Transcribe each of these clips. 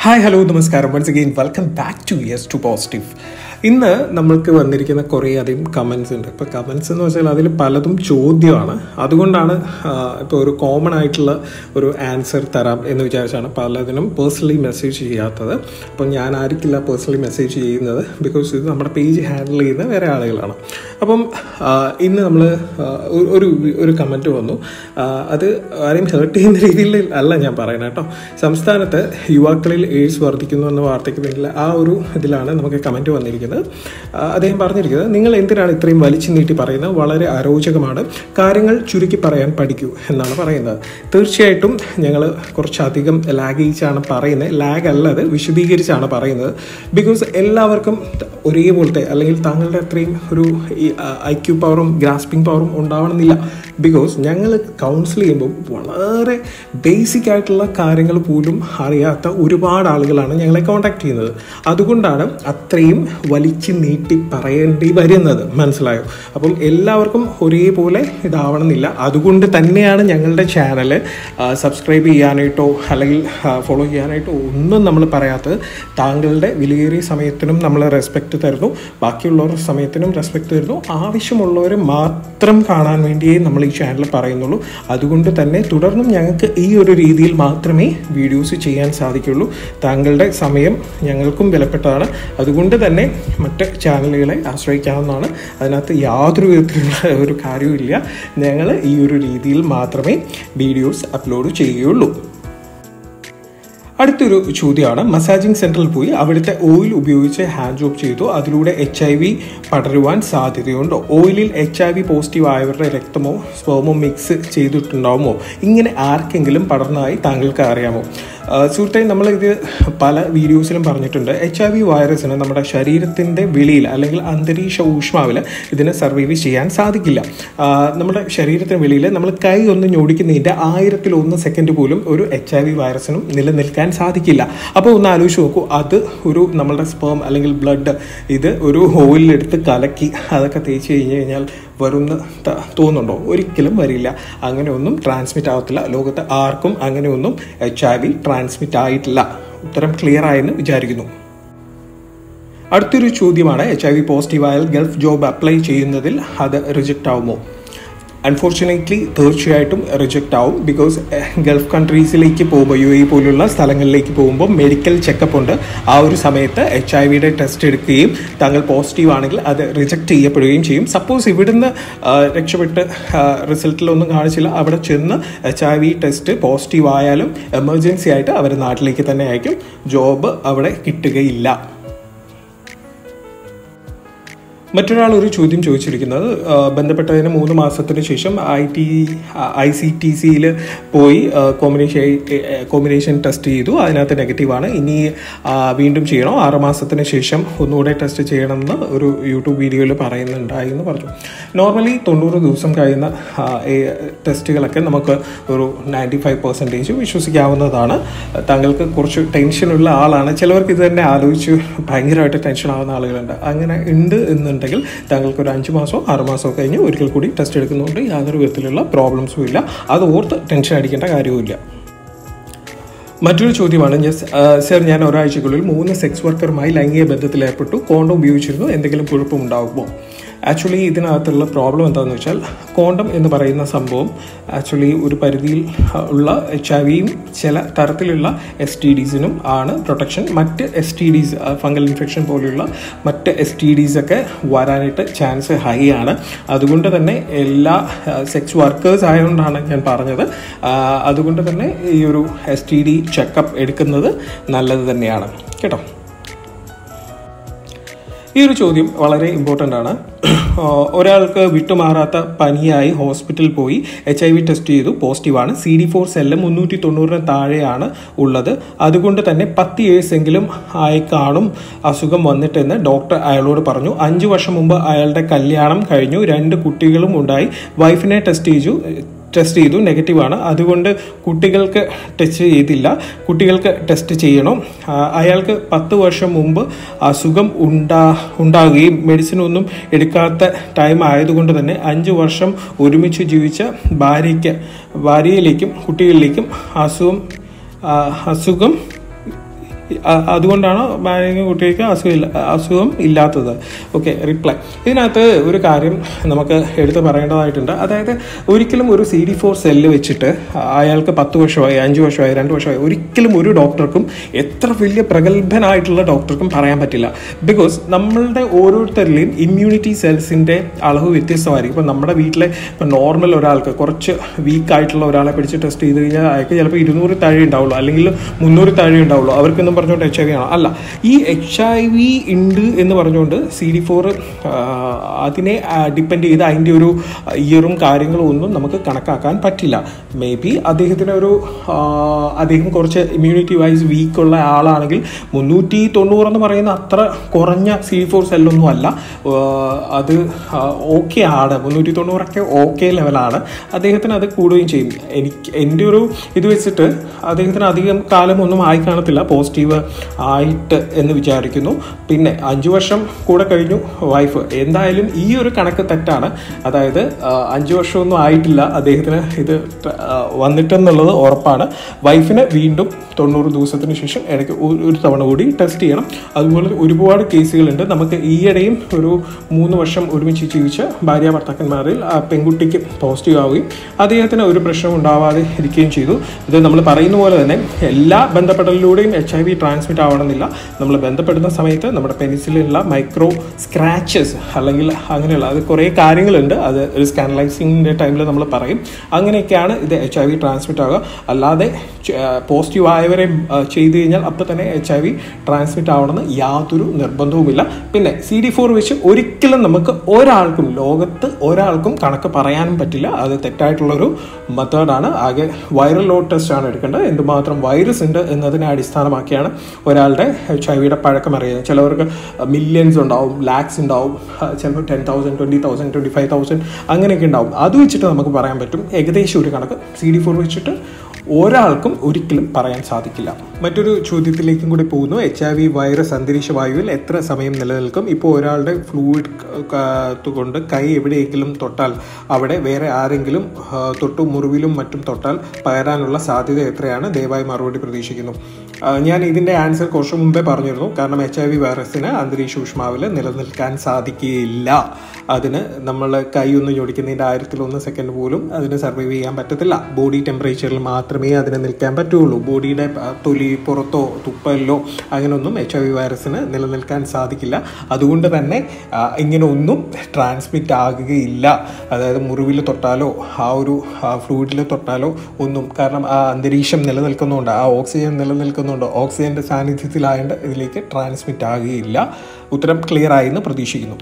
hi hello നമസ്കാരം once again welcome back to yes to positive ഇന്ന് നമ്മൾക്ക് വന്നിരിക്കുന്ന കുറേ അധികം കമൻസ് ഉണ്ട് ഇപ്പോൾ കമൻസ് എന്ന് വെച്ചാൽ അതിൽ പലതും ചോദ്യമാണ് അതുകൊണ്ടാണ് ഇപ്പോൾ ഒരു കോമൺ ആയിട്ടുള്ള ഒരു ആൻസർ തരാം എന്ന് വിചാരിച്ചാണ് പലതിനും പേഴ്സണലി മെസ്സേജ് ചെയ്യാത്തത് അപ്പം ഞാൻ ആയിരിക്കില്ല പേഴ്സണലി മെസ്സേജ് ചെയ്യുന്നത് ബിക്കോസ് ഇത് നമ്മുടെ പേജ് ഹാൻഡിൽ ചെയ്യുന്ന വേറെ ആളുകളാണ് അപ്പം ആ, ഇന്ന് നമ്മൾ ഒരു ഒരു കമൻറ്റ് വന്നു ആ, അത് ആരെയും ഹേർട്ട് ചെയ്യുന്ന രീതിയിൽ അല്ല ഞാൻ പറയുന്നത് കേട്ടോ സംസ്ഥാനത്ത് യുവാക്കളിൽ എയ്ഡ്സ് വർദ്ധിക്കുന്നു എന്ന വാർത്തയ്ക്ക് പിന്നിൽ ആ ഒരു ഇതിലാണ് നമുക്ക് കമൻറ്റ് വന്നിരിക്കുന്നത് ആ, അദ്ദേഹം പറഞ്ഞിരിക്കുന്നത് നിങ്ങൾ എന്തിനാണ് ഇത്രയും വലിച്ചു നീട്ടി പറയുന്നത് വളരെ അരോചകമാണ് കാര്യങ്ങൾ ചുരുക്കി പറയാൻ പഠിക്കൂ എന്നാണ് പറയുന്നത് തീർച്ചയായിട്ടും ഞങ്ങൾ കുറച്ചധികം ലാഗിച്ചാണ് പറയുന്നത് ലാഗ് അല്ല അത് വിശദീകരിച്ചാണ് പറയുന്നത് ബിക്കോസ് എല്ലാവർക്കും ഒരേപോലത്തെ അല്ലെങ്കിൽ താങ്കളുടെ അത്രയും ഒരു ഐ ക്യു പവറും ഗ്രാസ്പിംഗ് പവറും ഉണ്ടാവണമെന്നില്ല ബിക്കോസ് ഞങ്ങൾ കൗൺസിൽ ചെയ്യുമ്പോൾ വളരെ ബേസിക് ആയിട്ടുള്ള കാര്യങ്ങൾ പോലും അറിയാത്ത ഒരുപാട് ആളുകളാണ് ഞങ്ങളെ കോൺടാക്ട് ചെയ്യുന്നത് അതുകൊണ്ടാണ് അത്രയും വലിച്ചു നീട്ടി പറയേണ്ടി വരുന്നത് മനസ്സിലായോ അപ്പം എല്ലാവർക്കും ഒരേപോലെ ഇതാവണമെന്നില്ല അതുകൊണ്ട് തന്നെയാണ് ഞങ്ങളുടെ ചാനൽ സബ്സ്ക്രൈബ് ചെയ്യാനായിട്ടോ അല്ലെങ്കിൽ ഫോളോ ചെയ്യാനായിട്ടോ ഒന്നും നമ്മൾ പറയാത്തത് താങ്കളുടെ വിലയേറിയ സമയത്തിനും നമ്മൾ റെസ്പെക്റ്റ് തരുന്നു ബാക്കിയുള്ളവരുടെ സമയത്തിനും റെസ്പെക്റ്റ് തരുന്നു ആവശ്യമുള്ളവരെ മാത്രം കാണാൻ വേണ്ടിയേ നമ്മൾ ഈ ചാനൽ പറയുന്നുള്ളൂ അതുകൊണ്ട് തന്നെ തുടർന്നും ഞങ്ങൾക്ക് ഈ ഒരു രീതിയിൽ മാത്രമേ വീഡിയോസ് ചെയ്യാൻ സാധിക്കുള്ളൂ താങ്കളുടെ സമയം ഞങ്ങൾക്കും വിലപ്പെട്ടതാണ് അതുകൊണ്ട് തന്നെ മറ്റ് ചാനലുകളെ ആശ്രയിക്കാവുന്നതാണ് അതിനകത്ത് യാതൊരു വിധത്തിലുള്ള ഒരു കാര്യവുമില്ല ഞങ്ങൾ ഈ ഒരു രീതിയിൽ മാത്രമേ വീഡിയോസ് അപ്ലോഡ് ചെയ്യുകയുള്ളൂ അടുത്തൊരു ചോദ്യമാണ് മസാജിങ് സെൻറ്ററിൽ പോയി അവിടുത്തെ ഓയിൽ ഉപയോഗിച്ച് ഹാൻഡ് ജോബ് ചെയ്തു അതിലൂടെ എച്ച് ഐ വി പടരുവാൻ സാധ്യതയുണ്ടോ ഓയിലിൽ എച്ച് ഐ വി പോസിറ്റീവ് ആയവരുടെ രക്തമോ സ്പേമോ മിക്സ് ചെയ്തിട്ടുണ്ടാവുമോ ഇങ്ങനെ ആർക്കെങ്കിലും പടർന്നതായി താങ്കൾക്ക് അറിയാമോ ആ, സുഹൃത്തെ നമ്മൾ ഇത് പല വീഡിയോസിലും പറഞ്ഞിട്ടുണ്ട് എച്ച് ഐ വി വൈറസിന് നമ്മുടെ ശരീരത്തിൻ്റെ വെളിയിൽ അല്ലെങ്കിൽ അന്തരീക്ഷ ഊഷ്മാവിൽ ഇതിന് സർവൈവ് ചെയ്യാൻ സാധിക്കില്ല ആ, നമ്മുടെ ശരീരത്തിന് വെളിയിൽ നമ്മൾ കൈ ഒന്ന് ഞൊടിക്കുന്നതിൻ്റെ ആയിരത്തിൽ ഒന്ന് സെക്കൻഡ് പോലും ഒരു എച്ച് ഐ വി വൈറസിനും നിലനിൽക്കാൻ സാധിക്കില്ല അപ്പോൾ ഒന്ന് ആലോചിച്ച് നോക്കൂ അത് ഒരു നമ്മളുടെ സ്പേം അല്ലെങ്കിൽ ബ്ലഡ് ഇത് ഒരു ഓയിലെടുത്ത് കലക്കി അതൊക്കെ തേച്ച് കഴിഞ്ഞ് കഴിഞ്ഞാൽ വരുമെന്ന് ത- തോന്നുന്നുണ്ടോ ഒരിക്കലും വരില്ല അങ്ങനെയൊന്നും ട്രാൻസ്മിറ്റ് ആവത്തില്ല ലോകത്ത് ആർക്കും അങ്ങനെയൊന്നും എച്ച് ഐ വി ട്രാൻസ്മിറ്റ് ആയിട്ടില്ല ഉത്തരം ക്ലിയർ ആയെന്ന് വിചാരിക്കുന്നു അടുത്തൊരു ചോദ്യമാണ് എച്ച് ഐ വി പോസിറ്റീവായാൽ ഗൾഫ് ജോബ് അപ്ലൈ ചെയ്യുന്നതിൽ അത് റിജക്റ്റ് ആവുമോ അൺഫോർച്ചുനേറ്റ്ലി തീർച്ചയായിട്ടും റിജക്റ്റ് ആവും ബിക്കോസ് ഗൾഫ് കൺട്രീസിലേക്ക് പോകുമ്പോൾ യു എ പോലുള്ള സ്ഥലങ്ങളിലേക്ക് പോകുമ്പോൾ മെഡിക്കൽ ചെക്കപ്പ് ഉണ്ട് ആ ഒരു സമയത്ത് എച്ച് ഐ വിയുടെ ടെസ്റ്റ് എടുക്കുകയും താങ്കൾ പോസിറ്റീവ് ആണെങ്കിൽ അത് റിജക്റ്റ് ചെയ്യപ്പെടുകയും ചെയ്യും സപ്പോസ് ഇവിടുന്ന് ആ, രക്ഷപ്പെട്ട് റിസൾട്ടിലൊന്നും കാണിച്ചില്ല അവിടെ ചെന്ന് H I V test positive ആയാലും എമർജൻസി ആയിട്ട് അവർ നാട്ടിലേക്ക് തന്നെ അയക്കും ജോബ് അവിടെ കിട്ടുകയില്ല മറ്റൊരാൾ ഒരു ചോദ്യം ചോദിച്ചിരിക്കുന്നത് ആ, ബന്ധപ്പെട്ടതിന് മൂന്ന് മാസത്തിന് ശേഷം I T I C T സിയിൽ പോയി കോമ്പിനേഷൻ കോമ്പിനേഷൻ ടെസ്റ്റ് ചെയ്തു അതിനകത്ത് നെഗറ്റീവാണ് ഇനി ആ, വീണ്ടും ചെയ്യണോ ആറ് മാസത്തിന് ശേഷം ഒന്നുകൂടെ ടെസ്റ്റ് ചെയ്യണമെന്ന് ഒരു യൂട്യൂബ് വീഡിയോയിൽ പറയുന്നുണ്ടായി എന്ന് പറഞ്ഞു നോർമലി തൊണ്ണൂറ് ദിവസം കഴിയുന്ന ആ, ഈ ടെസ്റ്റുകളൊക്കെ നമുക്ക് ഒരു നയൻറ്റി ഫൈവ് പെർസെൻറ്റേജ് വിശ്വസിക്കാവുന്നതാണ് താങ്കൾക്ക് കുറച്ച് ടെൻഷനുള്ള ആളാണ് ചിലവർക്ക് ഇത് തന്നെ ആലോചിച്ച് ഭയങ്കരമായിട്ട് ടെൻഷൻ ആവുന്ന ആളുകളുണ്ട് അങ്ങനെ ഉണ്ട് എന്നുണ്ടെങ്കിൽ താങ്കൾക്ക് ഒരു അഞ്ച് മാസമോ ആറ് മാസമോ കഴിഞ്ഞ് ഒരിക്കൽ കൂടി ടെസ്റ്റ് എടുക്കുന്നതുകൊണ്ട് യാതൊരു വിധത്തിലുള്ള പ്രോബ്ലംസും ഇല്ല അത് ഓർത്ത് ടെൻഷൻ അടിക്കേണ്ട കാര്യവുമില്ല മറ്റൊരു ചോദ്യമാണ് യെസ് സർ ഞാൻ ഒരാഴ്ചക്കുള്ളിൽ മൂന്ന് സെക്സ് വർക്കറുമായി ലൈംഗിക ബന്ധത്തിൽ ഏർപ്പെട്ടു കോണ്ടം ഉപയോഗിച്ചിരുന്നു എന്തെങ്കിലും കുഴപ്പമുണ്ടാകുമോ ആക്ച്വലി ഇതിനകത്തുള്ള പ്രോബ്ലം എന്താണെന്ന് വെച്ചാൽ കോണ്ടം എന്ന് പറയുന്ന സംഭവം ആക്ച്വലി ഒരു പരിധിയിൽ ആ, ഉള്ള എച്ച് ഐ വിയും ചില തരത്തിലുള്ള എസ് ടി ഡീസിനും ആണ് പ്രൊട്ടക്ഷൻ മറ്റ് S T Ds fungal infection പോലെയുള്ള മറ്റ് എസ് ടി ഡീസ് ഒക്കെ വരാനായിട്ട് ചാൻസ് ഹൈ ആണ് അതുകൊണ്ട് തന്നെ എല്ലാ സെക്സ് വർക്കേഴ്സ് ആയതുകൊണ്ടാണ് ഞാൻ പറഞ്ഞത് ആ, അതുകൊണ്ട് തന്നെ ഈ ഒരു എസ് ടി ഡി ചെക്കപ്പ് എടുക്കുന്നത് നല്ലത് തന്നെയാണ് കേട്ടോ ഈ ഒരു ചോദ്യം വളരെ ഇമ്പോർട്ടൻ്റ് ആണ് ആഹ് ഒരാൾക്ക് വിട്ടുമാറാത്ത പനിയായി ഹോസ്പിറ്റലിൽ പോയി എച്ച് ഐ വി ടെസ്റ്റ് ചെയ്തു പോസിറ്റീവാണ് സി ഡി ഫോർ സെല്ല് മുന്നൂറ്റി തൊണ്ണൂറിന് താഴെയാണ് ഉള്ളത് അതുകൊണ്ട് തന്നെ പത്ത് ഇയേഴ്സ് എങ്കിലും ആയി കാണും അസുഖം വന്നിട്ടെന്ന് ഡോക്ടർ അയാളോട് പറഞ്ഞു അഞ്ച് വർഷം മുമ്പ് അയാളുടെ കല്യാണം കഴിഞ്ഞു രണ്ട് കുട്ടികളും ഉണ്ടായി വൈഫിനെ ടെസ്റ്റ് ചെയ്തു ടെസ്റ്റ് ചെയ്തു നെഗറ്റീവാണ് അതുകൊണ്ട് കുട്ടികൾക്ക് ടെസ്റ്റ് ചെയ്തില്ല കുട്ടികൾക്ക് ടെസ്റ്റ് ചെയ്യണം ആ, അയാൾക്ക് പത്ത് വർഷം മുമ്പ് അസുഖം ഉണ്ടാ ഉണ്ടാകുകയും മെഡിസിൻ ഒന്നും എടുക്കാത്ത ടൈം ആയതുകൊണ്ട് തന്നെ അഞ്ച് വർഷം ഒരുമിച്ച് ജീവിച്ച ഭാര്യയ്ക്ക് ഭാര്യയിലേക്കും കുട്ടികളിലേക്കും അസുഖം ആ, അസുഖം അ- അതുകൊണ്ടാണോ ഭാര്യയ്ക്കും കുട്ടികൾക്ക് അസുഖം ഇല്ല അസുഖം ഇല്ലാത്തത് ഓക്കെ റിപ്ലൈ ഇതിനകത്ത് ഒരു കാര്യം നമുക്ക് എടുത്ത് പറയേണ്ടതായിട്ടുണ്ട് അതായത് ഒരിക്കലും ഒരു സി ഡി ഫോർ സെല്ല് വെച്ചിട്ട് അയാൾക്ക് പത്ത് വർഷമായി അഞ്ച് വർഷമായി രണ്ട് വർഷമായി ഒരിക്കലും ഒരു ഡോക്ടർക്കും എത്ര വലിയ പ്രഗത്ഭനായിട്ടുള്ള ഡോക്ടർക്കും പറയാൻ പറ്റില്ല ബിക്കോസ് നമ്മളുടെ ഓരോരുത്തരിലെയും ഇമ്മ്യൂണിറ്റി സെൽസിൻ്റെ അളവ് വ്യത്യസ്തമായിരിക്കും ഇപ്പം നമ്മുടെ വീട്ടിലെ ഇപ്പം നോർമൽ ഒരാൾക്ക് കുറച്ച് വീക്ക് ആയിട്ടുള്ള ഒരാളെ പിടിച്ച് ടെസ്റ്റ് ചെയ്ത് കഴിഞ്ഞാൽ അയാൾക്ക് ചിലപ്പോൾ ഇരുന്നൂറ് താഴെ ഉണ്ടാവുള്ളൂ അല്ലെങ്കിൽ മുന്നൂറ് താഴെ ഉണ്ടാവുള്ളൂ അവർക്കൊന്നും പറഞ്ഞുകൊണ്ട് എച്ച് ഐ വി ആണ് അല്ല ഈ എച്ച് ഐ വി ഉണ്ട് എന്ന് പറഞ്ഞുകൊണ്ട് സി ഡി ഫോർ അതിനെ ഡിപ്പെൻഡ് ചെയ്ത് അതിൻ്റെ ഒരു ഇയറും കാര്യങ്ങളും ഒന്നും നമുക്ക് കണക്കാക്കാൻ പറ്റില്ല മേ ബി അദ്ദേഹത്തിന് ഒരു ആ, അദ്ദേഹം കുറച്ച് ഇമ്മ്യൂണിറ്റി വൈസ് വീക്ക് ഉള്ള ആളാണെങ്കിൽ മുന്നൂറ്റി തൊണ്ണൂറ് എന്ന് പറയുന്ന അത്ര കുറഞ്ഞ സി ഡി ഫോർ സെല്ലൊന്നും അല്ല ആ, അത് ഓക്കെ ആണ് മുന്നൂറ്റി തൊണ്ണൂറൊക്കെ ഓക്കെ ലെവലാണ് അദ്ദേഹത്തിന് അത് കൂടുകയും ചെയ്യും എനിക്ക് എൻ്റെ ഒരു ഇത് വെച്ചിട്ട് അദ്ദേഹത്തിന് അധികം കാലം ഒന്നും ആയി കാണത്തില്ല പോസിറ്റീവ് ആയിട്ട് എന്ന് വിചാരിക്കുന്നു പിന്നെ അഞ്ചു വർഷം കൂടെ കഴിഞ്ഞു വൈഫ് എന്തായാലും ഈ ഒരു കണക്ക് തെറ്റാണ് അതായത് ആ, അഞ്ചു വർഷമൊന്നും ആയിട്ടില്ല അദ്ദേഹത്തിന് ഇത് ത- ആ, വന്നിട്ടെന്നുള്ളത് ഉറപ്പാണ് വൈഫിന് വീണ്ടും തൊണ്ണൂറ് ദിവസത്തിന് ശേഷം ഇടയ്ക്ക് ഒരു ഒരു തവണ കൂടി ടെസ്റ്റ് ചെയ്യണം അതുപോലെ ഒരുപാട് കേസുകളുണ്ട് നമുക്ക് ഈയിടെയും ഒരു മൂന്ന് വർഷം ഒരുമിച്ച് ജീവിച്ച ഭാര്യ ഭർത്താക്കന്മാരിൽ ആ പെൺകുട്ടിക്ക് പോസിറ്റീവ് ആവുകയും അദ്ദേഹത്തിന് ഒരു പ്രശ്നം ഉണ്ടാവാതെ ഇരിക്കുകയും ചെയ്തു ഇത് നമ്മൾ പറയുന്ന പോലെ തന്നെ എല്ലാ ബന്ധപ്പെടലിലൂടെയും എച്ച് ഐ വി ട്രാൻസ്മിറ്റ് ആവണമെന്നില്ല നമ്മൾ ബന്ധപ്പെടുന്ന സമയത്ത് നമ്മുടെ പെനിസിലുള്ള മൈക്രോ സ്ക്രാച്ചസ് അല്ലെങ്കിൽ അങ്ങനെയുള്ള അത് കുറേ കാര്യങ്ങളുണ്ട് അത് ഒരു സ്കാനലൈസിങ്ങിൻ്റെ ടൈമിൽ നമ്മൾ പറയും അങ്ങനെയൊക്കെയാണ് ഇത് എച്ച് ഐ വി ട്രാൻസ്മിറ്റ് ആവുക അല്ലാതെ പോസിറ്റീവ് ആയവരെ ആ, ചെയ്തു കഴിഞ്ഞാൽ അപ്പോൾ തന്നെ എച്ച് ഐ വി ട്രാൻസ്മിറ്റ് ആവണമെന്ന് യാതൊരു നിർബന്ധവുമില്ല പിന്നെ സി ഡി ഫോർ വെച്ച് ഒരിക്കലും നമുക്ക് ഒരാൾക്കും ലോകത്ത് ഒരാൾക്കും കണക്ക് പറയാനും പറ്റില്ല അത് തെറ്റായിട്ടുള്ളൊരു മെത്തേഡാണ് ആകെ വൈറൽ ലോഡ് ടെസ്റ്റ് ആണ് എടുക്കേണ്ടത് എന്തുമാത്രം വൈറസ് ഉണ്ട് എന്നതിനെ അടിസ്ഥാനമാക്കിയാണ് ഒരാളുടെ എച്ച് ഐ വിയുടെ പഴക്കം അറിയുന്നത് ചിലവർക്ക് മില്യൺസ് ഉണ്ടാവും ലാക്സ് ഉണ്ടാവും ആ, ചിലപ്പോൾ ten thousand twenty thousand twenty five thousand അങ്ങനെയൊക്കെ ഉണ്ടാവും അത് വെച്ചിട്ട് നമുക്ക് പറയാൻ പറ്റും ഏകദേശം ഒരു കണക്ക് സി ഡി ഫോർ വെച്ചിട്ട് ഒരാൾക്കും ഒരിക്കലും പറയാൻ സാധിക്കില്ല മറ്റൊരു ചോദ്യത്തിലേക്കും കൂടി പോകുന്നു എച്ച് ഐ വി വൈറസ് അന്തരീക്ഷ വായുവിൽ എത്ര സമയം നിലനിൽക്കും ഇപ്പോൾ ഒരാളുടെ ഫ്ലൂയിഡ് കൊണ്ട് കൈ എവിടെയെങ്കിലും തൊട്ടാൽ അവിടെ വേറെ ആരെങ്കിലും ആ, തൊട്ടു മുറിവിലും മറ്റും തൊട്ടാൽ പകരാനുള്ള സാധ്യത എത്രയാണ് ദയവായി മറുപടി പ്രതീക്ഷിക്കുന്നു ആ, ഞാൻ ഇതിൻ്റെ ആൻസർ കുറച്ച് മുമ്പേ പറഞ്ഞിരുന്നു കാരണം എച്ച് ഐ വി വൈറസിന് അന്തരീക്ഷ ഊഷ്മാവിൽ നിലനിൽക്കാൻ സാധിക്കുകയില്ല അതിന് നമ്മൾ കൈ ഒന്ന് ഞൊടിക്കുന്നതിൻ്റെ ആയിരത്തിലൊന്ന് സെക്കൻഡ് പോലും അതിന് സർവൈവ് ചെയ്യാൻ പറ്റത്തില്ല ബോഡി ടെമ്പറേച്ചറിൽ മാത്രമേ അതിന് നിൽക്കാൻ പറ്റുള്ളൂ ബോഡിയുടെ ആ, തൊലി പുറത്തോ തുപ്പലിലോ അങ്ങനെയൊന്നും എച്ച് ഐ വി വൈറസിന് നിലനിൽക്കാൻ സാധിക്കില്ല അതുകൊണ്ട് തന്നെ ആ, ഇങ്ങനെ ഒന്നും ട്രാൻസ്മിറ്റ് ആകുകയില്ല അതായത് മുറിവിൽ തൊട്ടാലോ ആ ഒരു ഫ്ലൂയിഡിൽ തൊട്ടാലോ ഒന്നും കാരണം ആ അന്തരീക്ഷം നിലനിൽക്കുന്നുണ്ട് ആ ഓക്സിജൻ നിലനിൽക്കുന്നുണ്ട് ഓക്സിജൻ്റെ സാന്നിധ്യത്തിലായതുകൊണ്ട് ഇതിലേക്ക് ട്രാൻസ്മിറ്റ് ആകുകയില്ല ഉത്തരം ക്ലിയർ ആയി എന്ന് പ്രതീക്ഷിക്കുന്നു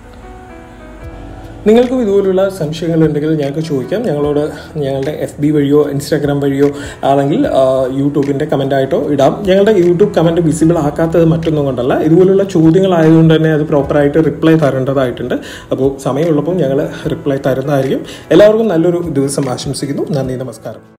നിങ്ങൾക്കും ഇതുപോലുള്ള സംശയങ്ങൾ ഉണ്ടെങ്കിൽ ഞങ്ങൾക്ക് ചോദിക്കാം ഞങ്ങളോട് ഞങ്ങളുടെ എഫ് ബി വഴിയോ ഇൻസ്റ്റാഗ്രാം വഴിയോ അല്ലെങ്കിൽ യൂട്യൂബിൻ്റെ കമൻ്റായിട്ടോ ഇടാം ഞങ്ങളുടെ യൂട്യൂബ് കമൻറ്റ് വിസിബിൾ ആക്കാത്തത് മറ്റൊന്നും കൊണ്ടല്ല ഇതുപോലുള്ള ചോദ്യങ്ങളായതുകൊണ്ട് തന്നെ അത് പ്രോപ്പറായിട്ട് റിപ്ലൈ തരേണ്ടതായിട്ടുണ്ട് അപ്പോൾ സമയമുള്ളപ്പോൾ ഞങ്ങൾ റിപ്ലൈ തരുന്നതായിരിക്കും എല്ലാവർക്കും നല്ലൊരു ദിവസം ആശംസിക്കുന്നു നന്ദി നമസ്കാരം